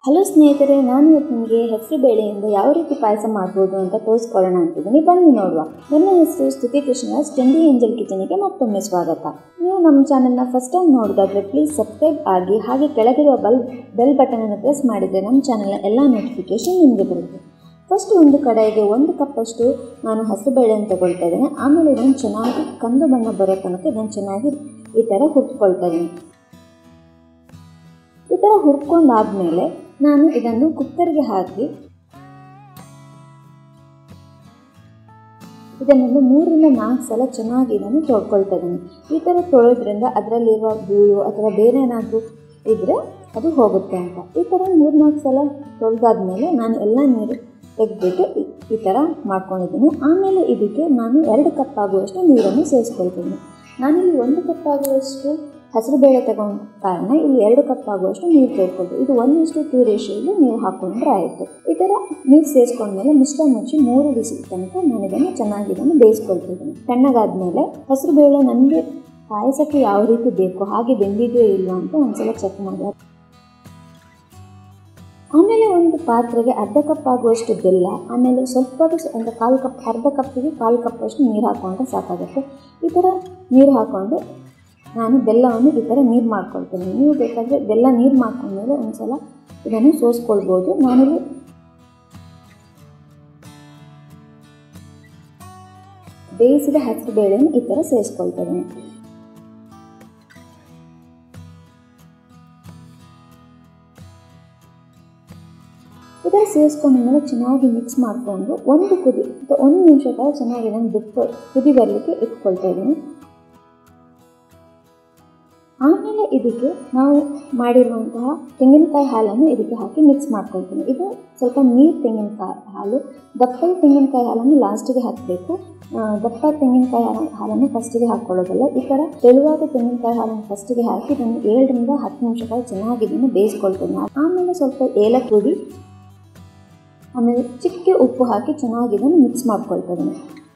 hello ಸ್ನೇಹಿತರೆ ನಾನು ಇವತ್ತು ನಿಮಗೆ ಹೆಸರು ಬೇಳೆಯಿಂದ ಯಾವ ರೀತಿ ಪಾಯಸ ಮಾಡ್ಬೋದು ಅಂತ ತೋರಿಸ್ಕೊಳ್ಳೋಣ ಅಂತಿದ್ದೀನಿ ಬನ್ನಿ ನೋಡುವ ನನ್ನ ಹೆಸರು ಸ್ತುತಿ ಕೃಷ್ಣರಾಜ್ ಟ್ರೆಂಡಿ ಏಂಜಲ್ ಕಿಚನಿಗೆ ಮತ್ತೊಮ್ಮೆ ಸ್ವಾಗತ ನೀವು ನಮ್ಮ ಚಾನಲ್ನ ಫಸ್ಟ್ ಟೈಮ್ ನೋಡಿದಾದ್ರೆ ಪ್ಲೀಸ್ ಸಬ್ಸ್ಕ್ರೈಬ್ ಆಗಿ ಹಾಗೆ ಕೆಳಗಿರುವ ಬಲ್ ಬೆಲ್ ಬಟನನ್ನು ಪ್ರೆಸ್ ಮಾಡಿದರೆ ನಮ್ಮ ಚಾನಲ್ನ ಎಲ್ಲ ನೋಟಿಫಿಕೇಷನ್ ನಿಮಗೆ ಬರುತ್ತೆ ಫಸ್ಟ್ ಒಂದು ಕಡೆಗೆ ಒಂದು ಕಪ್ಪಷ್ಟು ನಾನು ಹಸಿರುಬೇಳೆಯನ್ನು ತಗೊಳ್ತಾ ಇದ್ದೇನೆ ಆಮೇಲೆ ಇದನ್ನು ಚೆನ್ನಾಗಿ ಕಂದು ಬಣ್ಣ ಬರೋ ತನಕ ಇದನ್ನು ಚೆನ್ನಾಗಿ ಈ ಥರ ಹುರ್ಕೊಳ್ತಾ ಇದ್ದೀನಿ ಈ ಥರ ಹುರ್ಕೊಂಡಾದ್ಮೇಲೆ ನಾನು ಇದನ್ನು ಕುಕ್ಕರ್ಗೆ ಹಾಕಿ ಇದನ್ನೊಂದು ಮೂರರಿಂದ ನಾಲ್ಕು ಸಲ ಚೆನ್ನಾಗಿ ಇದನ್ನು ತೊಳ್ಕೊಳ್ತಾ ಇದ್ದೀನಿ ಈ ಥರ ತೊಳೆದ್ರಿಂದ ಅದರಲ್ಲಿರುವ ಧೂಳು ಅಥವಾ ಬೇರೆ ಏನಾದರೂ ಇದ್ದರೆ ಅದು ಹೋಗುತ್ತೆ ಅಂತ ಈ ಥರ ಮೂರು ನಾಲ್ಕು ಸಲ ತೊಳೆದಾದ್ಮೇಲೆ ನಾನು ಎಲ್ಲ ನೀರು ತೆಗೆದ್ಬಿಟ್ಟು ಈ ಥರ ಮಾಡ್ಕೊಂಡಿದ್ದೀನಿ ಆಮೇಲೆ ಇದಕ್ಕೆ ನಾನು ಎರಡು ಕಪ್ ಆಗುವಷ್ಟು ನೀರನ್ನು ಸೇರಿಸ್ಕೊಳ್ತೀನಿ ನಾನಿಲ್ಲಿ ಒಂದು ಕಪ್ ಆಗುವಷ್ಟು ಹಸಿರುಬೇಳೆ ತಗೊಂಡ ಕಾರಣ ಇಲ್ಲಿ ಎರಡು ಕಪ್ ಆಗುವಷ್ಟು ನೀರು ಸೇರಿಸ್ಕೊಳ್ತೀವಿ ಇದು ಒನ್ ಇಷ್ಟು ಟೂ ರೇಷಿಯೋಲಿ ನೀವು ಹಾಕ್ಕೊಂಡ್ರೆ ಆಯಿತು ಈ ಥರ ನೀರು ಸೇರಿಸ್ಕೊಂಡ್ಮೇಲೆ ಮಿಶ್ರ ಮುಚ್ಚಿ ಮೂರು ಬಿಸಿ ತನಕ ನಾನು ಇದನ್ನು ಚೆನ್ನಾಗಿ ಇದನ್ನು ಬೇಯಿಸ್ಕೊಳ್ತಿದ್ದೀನಿ ತಣ್ಣಗಾದ್ಮೇಲೆ ಹಸಿರುಬೇಳೆ ನನಗೆ ಪಾಯಸಕ್ಕೆ ಯಾವ ರೀತಿ ಬೇಕು ಹಾಗೆ ಬೆಂದಿದೆಯೋ ಇಲ್ವಾ ಅಂತ ಒಂದ್ಸಲ ಚೆಕ್ ಮಾಡಿ ಆಮೇಲೆ ಒಂದು ಪಾತ್ರೆಗೆ ಅರ್ಧ ಕಪ್ ಆಗುವಷ್ಟು ಬೆಲ್ಲ ಆಮೇಲೆ ಸ್ವಲ್ಪ ಅಂದರೆ ಕಾಲು ಕಪ್ ಅರ್ಧ ಕಪ್ಪಿಗೆ ಕಾಲು ಕಪ್ಪಷ್ಟು ನೀರು ಹಾಕ್ಕೊಂಡ್ರೆ ಸಾಕಾಗುತ್ತೆ ಈ ಥರ ನೀರು ಹಾಕ್ಕೊಂಡು ನಾನು ಬೆಲ್ಲವನ್ನು ಈ ಥರ ನೀರು ಮಾಡ್ಕೊಳ್ತೀನಿ ನೀವು ಬೇಕಾದರೆ ಬೆಲ್ಲ ನೀರು ಮಾಡ್ಕೊಂಡ್ಮೇಲೆ ಒಂದು ಸಲ ಇದನ್ನು ಸೋಸ್ಕೊಳ್ಬೋದು ನಾನಿಲ್ಲಿ ಬೇಯಿಸಿದ ಹಸಿರು ಬೇಳೆಯನ್ನು ಈ ಥರ ಸೇರಿಸ್ಕೊಳ್ತಾ ಇದ್ದೀನಿ ಇದನ್ನು ಸೇರಿಸ್ಕೊಂಡ ಮೇಲೆ ಚೆನ್ನಾಗಿ ಮಿಕ್ಸ್ ಮಾಡಿಕೊಂಡು ಒಂದು ಕುದಿ ಅಥವಾ ಒಂದು ನಿಮಿಷ ಕಾಲ ಚೆನ್ನಾಗಿ ಇದನ್ನು ಬಿಟ್ಟು ಕುದಿ ಬರಲಿಕ್ಕೆ ಇಟ್ಕೊಳ್ತಾ ಇದ್ದೀನಿ ಆಮೇಲೆ ಇದಕ್ಕೆ ನಾವು ಮಾಡಿರುವಂತಹ ತೆಂಗಿನಕಾಯಿ ಹಾಲನ್ನು ಇದಕ್ಕೆ ಹಾಕಿ ಮಿಕ್ಸ್ ಮಾಡ್ಕೊಳ್ತೀನಿ ಇದು ಸ್ವಲ್ಪ ನೀರು ತೆಂಗಿನಕಾಯಿ ಹಾಲು ದಪ್ಪ ತೆಂಗಿನಕಾಯಿ ಹಾಲನ್ನು ಲಾಸ್ಟಿಗೆ ಹಾಕಬೇಕು ದಪ್ಪ ತೆಂಗಿನಕಾಯಿ ಹಾಲನ್ನು ಫಸ್ಟಿಗೆ ಹಾಕ್ಕೊಳ್ಳೋದಲ್ಲ ಈ ಥರ ತೆಳುವಾದ ತೆಂಗಿನಕಾಯಿ ಹಾಲನ್ನು ಫಸ್ಟಿಗೆ ಹಾಕಿ ಇದನ್ನು ಏಳರಿಂದ ಹತ್ತು ನಿಮಿಷ ಕಾಲ ಚೆನ್ನಾಗಿ ಇದನ್ನು ಬೇಯಿಸ್ಕೊಳ್ತೀನಿ ಆಮೇಲೆ ಸ್ವಲ್ಪ ಏಲಕ್ಕಿ ಪುಡಿ ಆಮೇಲೆ ಚಿಕ್ಕ ಉಪ್ಪು ಹಾಕಿ ಚೆನ್ನಾಗಿ ಇದನ್ನು ಮಿಕ್ಸ್ ಮಾಡ್ಕೊಳ್ತಾ ಇದ್ದೀನಿ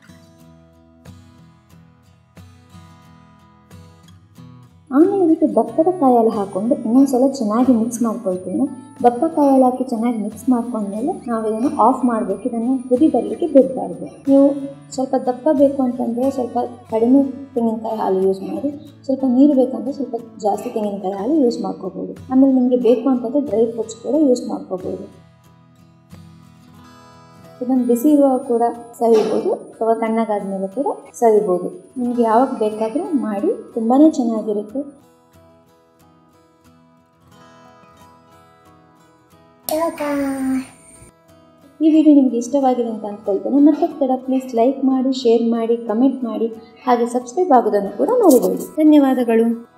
ಆಮೇಲೆ ಇದಕ್ಕೆ ದಪ್ಪದ ಕಾಯಲ್ಲಿ ಹಾಕ್ಕೊಂಡು ಇನ್ನೊಂದ್ಸಲ ಚೆನ್ನಾಗಿ ಮಿಕ್ಸ್ ಮಾಡ್ಕೊಳ್ತೀನಿ ದಪ್ಪ ಕಾಯಲ್ಲಿ ಹಾಕಿ ಚೆನ್ನಾಗಿ ಮಿಕ್ಸ್ ಮಾಡ್ಕೊಂಡ್ಮೇಲೆ ನಾವು ಇದನ್ನು ಆಫ್ ಮಾಡಬೇಕು ಇದನ್ನು ಕುದಿ ಬರಲಿಕ್ಕೆ ಬಿಡಬಾರ್ದು ನೀವು ಸ್ವಲ್ಪ ದಪ್ಪ ಬೇಕು ಅಂತಂದರೆ ಸ್ವಲ್ಪ ಕಡಿಮೆ ತೆಂಗಿನಕಾಯಿ ಹಾಲು ಯೂಸ್ ಮಾಡಿ ಸ್ವಲ್ಪ ನೀರು ಬೇಕಂದರೆ ಸ್ವಲ್ಪ ಜಾಸ್ತಿ ತೆಂಗಿನಕಾಯಿ ಹಾಲು ಯೂಸ್ ಮಾಡ್ಕೋಬೋದು ಆಮೇಲೆ ನಿಮಗೆ ಬೇಕು ಅಂತಂದರೆ ಡ್ರೈ ಫ್ರೂಟ್ಸ್ ಕೂಡ ಯೂಸ್ ಮಾಡ್ಕೋಬೋದು ಇದನ್ನು ಬಿಸಿ ಇರುವಾಗ ಕೂಡ ಸವಿಬೋದು ಅಥವಾ ತಣ್ಣಗಾದ ಮೇಲೆ ಕೂಡ ಸವಿಬೋದು ನಿಮಗೆ ಯಾವಾಗ ಬೇಕಾದರೂ ಮಾಡಿ ತುಂಬಾ ಚೆನ್ನಾಗಿರುತ್ತೆ ಈ ವಿಡಿಯೋ ನಿಮಗೆ ಇಷ್ಟವಾಗಿದೆ ಅಂತ ಅಂದ್ಕೊಳ್ತೇನೆ ಮತ್ತೆ ತಡ ಪ್ಲೀಸ್ ಲೈಕ್ ಮಾಡಿ ಶೇರ್ ಮಾಡಿ ಕಮೆಂಟ್ ಮಾಡಿ ಹಾಗೆ ಸಬ್ಸ್ಕ್ರೈಬ್ ಆಗೋದನ್ನು ಕೂಡ ಮರಿಬೇಡಿ ಧನ್ಯವಾದಗಳು